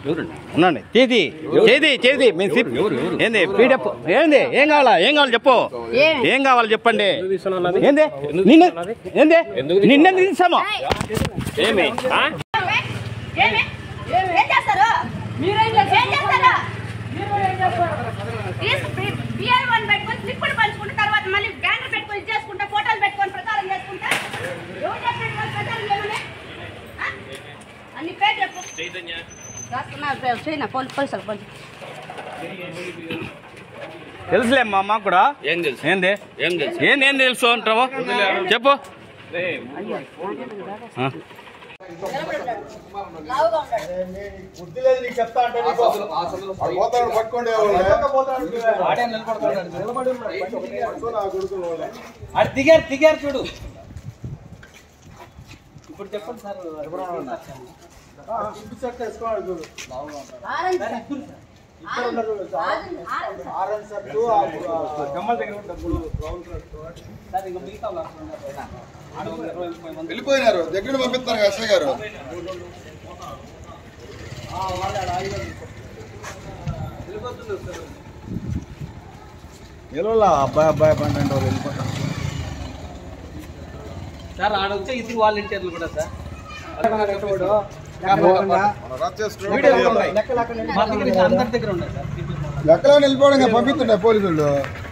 ఉండండి చేతి చేతి చేతి మేము సిప్ ఏంది పీడప్ ఏంది ఏం కావాలా ఏం కావాలి చెప్పు ఏమి? ఏం కావాలి చెప్పండి ఏంది నిన్న ఏంది నిన్న తీసాము ఏమి ఆ? ఏమి? ఏం చేస్తారు మీరేం చేస్తారు బిఆర్ వన్ పెట్టుకొని స్లిప్పులు పంచుకుంటే తర్వాత మళ్ళీ బ్యానర్ పెట్టుకొని ఇది చేసుకుంటా ఫోటోలు పెట్టుకొని ప్రచారం చేసుకుంటా ఎవరు చెప్పినట్టు వాళ్ళు ప్రచారం చేయమని ఆ? అన్ని పేరు చెప్పు రాస్తున్నా చైనా పోలీసు పోలీసులు పోలీసు తెలుసులేమ్మా మాకు కూడా ఏం తెలుసు ఏంది ఏం తెలుసు ఏంది ఏం తెలుసు అంటావు చెప్పు ఆ. లావుగా ఉంటాడు బుద్ధి లేదు నీకు చెప్తా అంటే నీకు. వాడు పోతాడు పట్టుకోండి ఆడే నిలబడతాడు పట్టుకో నా కొడుకుని వాళ్ళే. అది దిగారు దిగారు చూడు ఆ, ఇంటి చెట్టు వేసుకోవాలి చూడు. ఆరెంజ్ ఇక్కడ ఉన్నారు చూడు. ఆరెంజ్ ఆరెంజ్ ఆరెంజ్ షర్టు, ఆ, ఆ, కమ్మల దగ్గర ఉంటుంది బ్లూ, బ్రౌన్ షర్టు. వెళ్ళిపోయినారు దగ్గర పంపిస్తారు కదా ఎస్ఐ గారు ఎల్లుల్లా అబ్బాయి అబ్బాయి బండి అంటే వాళ్ళు వెళ్ళిపోతారు సార్ ఆడ వచ్చే ఇద్దరు వాలంటీర్లు కూడా సార్ మా దగ్గర ఇంకా అందరి దగ్గర ఉన్నాయి సార్ లెక్కలో వెళ్ళిపోవడం పంపిస్తుండే పోలీసులు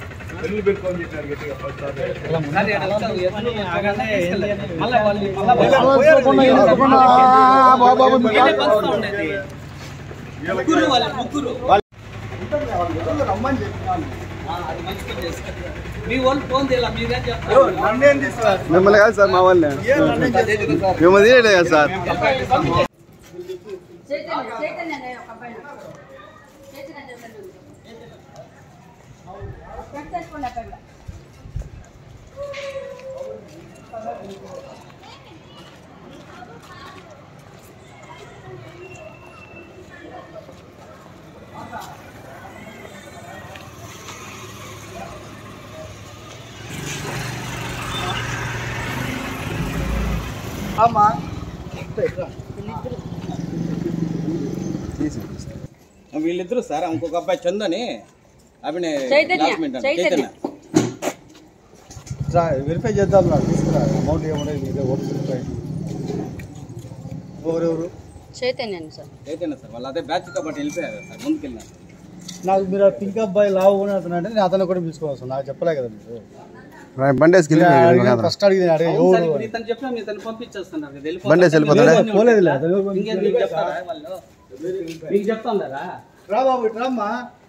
సార్ ఈడ వచ్చారు, ఎత్తులు ఆగానే తీసుకెళ్ళారు. మళ్ళా వాళ్ళు మళ్ళా వెళ్ళకుండా, వెళ్ళకుండా, ఆ, బాబు, బాబు, మీరు వీళ్ళే పంచుతా ఉండేది ముగ్గురు వాళ్ళు ముగ్గురు రమ్మని చెప్పినాను ఆ, అది మంచి పని చేస్తారు మీ వాళ్ళు ఫోన్ చేయాలి మీరేం చెప్తారు నన్నేం తీసుకురా మిమ్మల్ని కాదు సార్ మా వాళ్ళని మిమ్మల్ని తీయలేదు కదా సార్ చైతన్య చైతన్య అనే ఒక అబ్బాయి ఉన్నాడు. చైతన్య అనే ఒక అబ్బాయి ఉన్నాడు. స్పెక్స్ వేసుకోండి అక్కడ కూడా. అమ్మా వీళ్ళిద్దరు సార్ ఇంకొక అబ్బాయి చందని అభినే చైతన్య, classmate అంట. చైతన్య. వెరిఫై చేద్దాం నాకు తీసుకురా అమౌంట్ ఏముండే నీకు ఓటు వెరిఫై ఎవరెవరు చైతన్య అండి సార్ చైతన్య సార్ వాళ్ళు అదే బ్యాచ్ కాబట్టి వెళ్ళిపోయారు సార్ ముందుకెళ్ళినారు నాకు మీరు పింక్ అబ్బాయి లావు కూడా అతను అంటే నేను అతను కూడా తీసుకోవచ్చు నాకు చెప్పలే కదా మీరు బండేసుకి ఫస్ట్ అడిగి నేను అడిగి అవును సార్, ఎవరు ఇప్పుడు ఇతను చెప్పినా మీ ఇతను పంపించేస్తున్నారు కదా, వెళ్ళిపోతారు. బండేసి వెళ్ళిపోతాడా? మీరు పోలేదులే అతను ఎవరు ఇంకేం మీకు చెప్తారా వాళ్ళు మీకు చెప్తాండారా రా బాబు ఇటు రామ్మా